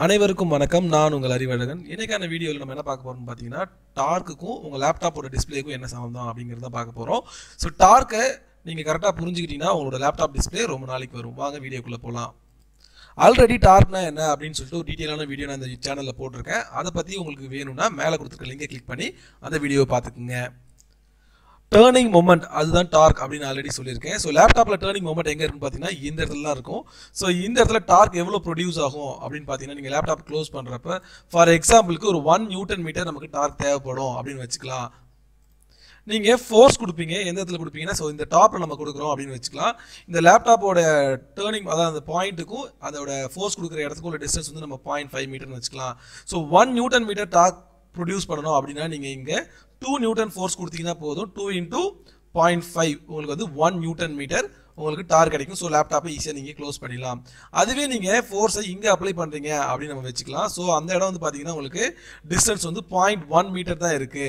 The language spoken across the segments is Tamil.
அனைவருக்கும் வணக்கம் நான் உங்கள் அறிவழகன் இன்னைக்கான வீடியோவில் நம்ம என்ன பார்க்க போறோம்னு பார்த்தீங்கன்னா டார்க்குக்கும் உங்கள் லேப்டாப்போட டிஸ்பிளேக்கும் என்ன சம்மந்தம் அப்படிங்கிறத பார்க்க போகிறோம் ஸோ டார்க்கை நீங்கள் கரெக்டாக புரிஞ்சுக்கிட்டீங்கன்னா உங்களோட லேப்டாப் டிஸ்பிளே ரொம்ப நாளைக்கு வரும் வாங்க வீடியோக்குள்ளே போகலாம் ஆல்ரெடி டார்க்னா என்ன அப்படின்னு சொல்லிட்டு ஒரு டீட்டெயிலான வீடியோ நான் இந்த சேனலில் போட்டிருக்கேன் அதை பற்றி உங்களுக்கு வேணும்னா மேலே கொடுத்துருக்க லிங்கை கிளிக் பண்ணி அந்த வீடியோவை பார்த்துக்குங்க டேர்னிங் மொமெண்ட் அதுதான் டார்க் அப்படின்னு ஆல்ரெடி சொல்லியிருக்கேன் ஸோ லேப்டாப்பில் டேர்னிங் மொமெண்ட் எங்கே இருக்குன்னு பார்த்தீங்கன்னா இந்த இடத்துல தான் இருக்கும் ஸோ இந்த இடத்துல டார்க் எவ்வளோ ப்ரொடியூஸ் ஆகும் அப்படின்னு பார்த்தீங்கன்னா நீங்கள் லேப்டாப் க்ளோஸ் பண்ணுறப்ப ஃபார் எக்ஸாம்பிளுக்கு ஒரு ஒன் நியூட்டன் மீட்டர் நமக்கு டார்க் தேவைப்படும் அப்படின்னு வச்சுக்கலாம் நீங்கள் ஃபோர்ஸ் கொடுப்பீங்க எந்த இடத்துல கொடுப்பீங்கன்னா ஸோ இந்த டாப்பில் நம்ம கொடுக்குறோம் அப்படின்னு வச்சுக்கலாம் இந்த லேப்டாப்போட டேர்னிங் அதாவது அந்த பாயிண்ட்டுக்கும் அதோட ஃபோர்ஸ் கொடுக்குற இடத்துக்கும் உள்ள டிஸ்டன்ஸ் வந்து நம்ம பாயிண்ட் ஃபைவ் மீட்டர்னு வச்சுக்கலாம் so one newton metre torque produce பண்ணணும் அப்படின்னா நீங்கள் இங்கே டூ நியூட்டன் ஃபோர்ஸ் கொடுத்தீங்கன்னா போதும் டூ இன்டூ பாயிண்ட் ஃபைவ் உங்களுக்கு வந்து ஒன் நியூட்டன் மீட்டர் உங்களுக்கு டார் கிடைக்கும் ஸோ லேப்டாப்பை ஈஸியாக நீங்கள் க்ளோஸ் பண்ணிடலாம் அதுவே நீங்கள் ஃபோர்ஸை இங்கே அப்ளை பண்ணுறீங்க அப்படின்னு நம்ம வச்சுக்கலாம் ஸோ அந்த இடம் வந்து பார்த்தீங்கன்னா உங்களுக்கு டிஸ்டன்ஸ் வந்து பாயிண்ட் ஒன் மீட்டர் தான் இருக்குது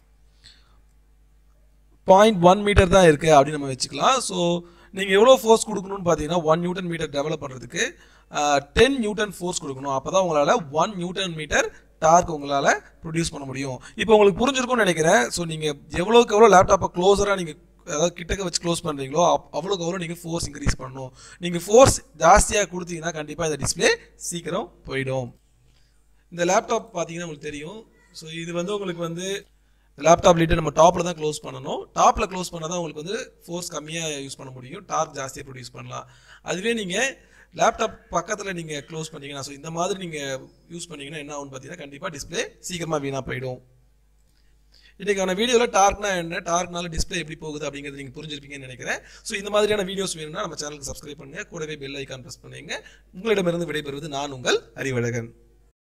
பாயிண்ட் ஒன் மீட்டர் தான் இருக்குது அப்படின்னு நம்ம வச்சுக்கலாம் ஸோ நீங்கள் எவ்வளோ ஃபோர்ஸ் கொடுக்கணும்னு பார்த்தீங்கன்னா ஒன் நியூட்டன் மீட்டர் டெவலப் பண்ணுறதுக்கு டென் நியூட்டன் ஃபோர்ஸ் கொடுக்கணும் அப்போ தான் உங்களால் ஒன் நியூட்டன் மீட்டர் டார்க் உங்களால் ப்ரொடியூஸ் பண்ண முடியும் இப்போ உங்களுக்கு புரிஞ்சிருக்கும்னு நினைக்கிறேன் ஸோ நீங்கள் எவ்வளோக்கு எவ்வளோ லேப்டாப்பை க்ளோஸராக நீங்கள் அதாவது கிட்டக்க வச்சு க்ளோஸ் பண்ணுறீங்களோ அவ்வளோக்கு அவ்வளோ நீங்கள் ஃபோர்ஸ் இன்க்ரீஸ் பண்ணணும் நீங்கள் ஃபோர்ஸ் ஜாஸ்தியாக கொடுத்தீங்கன்னா கண்டிப்பாக இந்த டிஸ்பிளே சீக்கிரம் போயிடும் இந்த லேப்டாப் பார்த்தீங்கன்னா உங்களுக்கு தெரியும் ஸோ இது வந்து உங்களுக்கு வந்து லேப்டாப் லிட்டை நம்ம டாப்பில் தான் க்ளோஸ் பண்ணணும் டாப்பில் க்ளோஸ் பண்ணால் தான் உங்களுக்கு வந்து ஃபோர்ஸ் கம்மியாக யூஸ் பண்ண முடியும் டார்க் ஜாஸ்தியாக ப்ரொடியூஸ் பண்ணலாம் அதுவே நீங்கள் லேப்டாப் பக்கத்தில் நீங்கள் க்ளோஸ் பண்ணீங்கன்னா ஸோ இந்த மாதிரி நீங்கள் யூஸ் பண்ணீங்கன்னா என்ன ஆகும்னு பார்த்தீங்கன்னா கண்டிப்பாக டிஸ்பிளே சீக்கிரமாக வீணாக போயிடும் இன்றைக்கான வீடியோவில் டார்க்னா என்ன டார்க்னால டிஸ்பிளே எப்படி போகுது அப்படிங்கிறது நீங்கள் புரிஞ்சிருப்பீங்கன்னு நினைக்கிறேன் ஸோ இந்த மாதிரியான வீடியோஸ் வேணும்னா நம்ம சேனலுக்கு சப்ஸ்கிரைப் பண்ணுங்கள் கூடவே பெல் ஐக்கான் ப்ரெஸ் பண்ணுங்க உங்களிடமிருந்து விடைபெறுவது நான் உங்கள் அறிவழகன்